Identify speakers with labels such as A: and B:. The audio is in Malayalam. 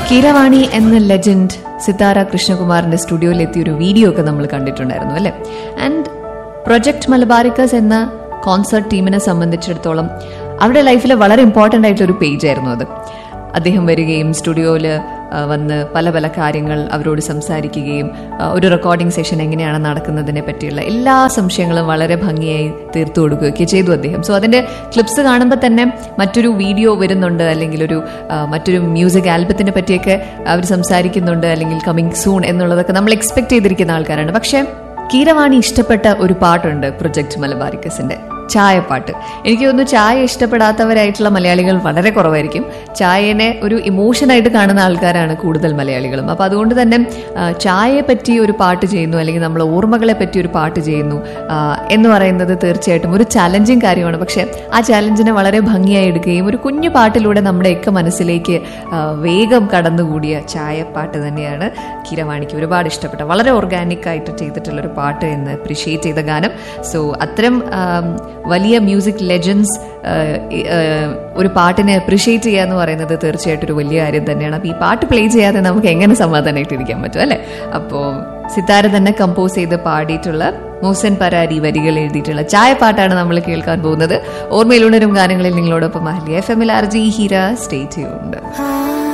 A: കീരവാണി എന്ന ലെജൻഡ് സിതാര കൃഷ്ണകുമാറിന്റെ സ്റ്റുഡിയോയിൽ എത്തിയ ഒരു വീഡിയോ ഒക്കെ നമ്മൾ കണ്ടിട്ടുണ്ടായിരുന്നു അല്ലെ ആൻഡ് പ്രൊജക്ട് മലബാരിക്കസ് എന്ന കോൺസർട്ട് ടീമിനെ സംബന്ധിച്ചിടത്തോളം അവരുടെ ലൈഫിലെ വളരെ ഇമ്പോർട്ടൻ്റ് ആയിട്ടുള്ള ഒരു പേജ് ആയിരുന്നു അത് അദ്ദേഹം വരികയും സ്റ്റുഡിയോയിൽ വന്ന് പല പല കാര്യങ്ങൾ അവരോട് സംസാരിക്കുകയും ആ, ഒരു റെക്കോർഡിംഗ് സെഷൻ എങ്ങനെയാണ് നടക്കുന്നതിനെ പറ്റിയുള്ള എല്ലാ സംശയങ്ങളും വളരെ ഭംഗിയായി തീർത്തു കൊടുക്കുകയൊക്കെ ചെയ്തു അദ്ദേഹം സോ അതിന്റെ ക്ലിപ്സ് കാണുമ്പോൾ തന്നെ മറ്റൊരു വീഡിയോ വരുന്നുണ്ട് അല്ലെങ്കിൽ ഒരു ആ, മറ്റൊരു മ്യൂസിക് ആൽബത്തിനെ പറ്റിയൊക്കെ അവർ സംസാരിക്കുന്നുണ്ട് അല്ലെങ്കിൽ കമ്മിങ് സൂൺ എന്നുള്ളതൊക്കെ നമ്മൾ എക്സ്പെക്ട് ചെയ്തിരിക്കുന്ന ആൾക്കാരാണ് പക്ഷേ കീരവാണി ഇഷ്ടപ്പെട്ട ഒരു പാട്ടുണ്ട് പ്രൊജക്ട് മലബാരിക്കസിന്റെ ചായപ്പാട്ട് എനിക്ക് തോന്നുന്നു ചായ ഇഷ്ടപ്പെടാത്തവരായിട്ടുള്ള മലയാളികൾ വളരെ കുറവായിരിക്കും ചായനെ ഒരു ഇമോഷനായിട്ട് കാണുന്ന ആൾക്കാരാണ് കൂടുതൽ മലയാളികളും അപ്പൊ അതുകൊണ്ട് തന്നെ ആ, ചായയെ പറ്റി ഒരു പാട്ട് ചെയ്യുന്നു അല്ലെങ്കിൽ നമ്മൾ ഓർമ്മകളെ പറ്റി ഒരു പാട്ട് ചെയ്യുന്നു ആ, എന്ന് പറയുന്നത് തീർച്ചയായിട്ടും ഒരു ചലഞ്ചിങ് കാര്യമാണ് പക്ഷെ ആ ചലഞ്ചിനെ വളരെ ഭംഗിയായി എടുക്കുകയും ഒരു കുഞ്ഞു പാട്ടിലൂടെ നമ്മുടെയൊക്കെ മനസ്സിലേക്ക് ആ, വേഗം കടന്നുകൂടിയ ചായപ്പാട്ട് തന്നെയാണ് കിരവാണിക്ക് ഒരുപാട് ഇഷ്ടപ്പെട്ട വളരെ ഓർഗാനിക് ആയിട്ട് ചെയ്തിട്ടുള്ള ഒരു പാട്ട് എന്ന് അപ്രിഷിയേറ്റ് ചെയ്ത ഗാനം സോ അത്തരം ആം, വലിയ മ്യൂസിക് ലെജൻസ് ഒരു പാട്ടിനെ അപ്രിഷിയേറ്റ് ചെയ്യുക എന്ന് പറയുന്നത് തീർച്ചയായിട്ടും ഒരു വലിയ കാര്യം തന്നെയാണ് അപ്പോൾ ഈ പാട്ട് പ്ലേ ചെയ്യാതെ നമുക്ക് എങ്ങനെ സമാധാനമായിട്ട് ഇരിക്കാൻ പറ്റും അല്ലേ അപ്പോൾ സിത്താര തന്നെ കമ്പോസ് ചെയ്ത് പാടിയിട്ടുള്ള മൂസൻ പരാരി വരികൾ എഴുതിയിട്ടുള്ള ചായപ്പാട്ടാണ് നമ്മൾ കേൾക്കാൻ പോകുന്നത് ഓർമ്മയിലുണരും ഗാനങ്ങളിൽ നിങ്ങളോടൊപ്പം അഹ്ലി എഫ് എമ്മിൽ ആർ ജി ഹീര സ്റ്റേ ചെയ്യുന്നുണ്ട്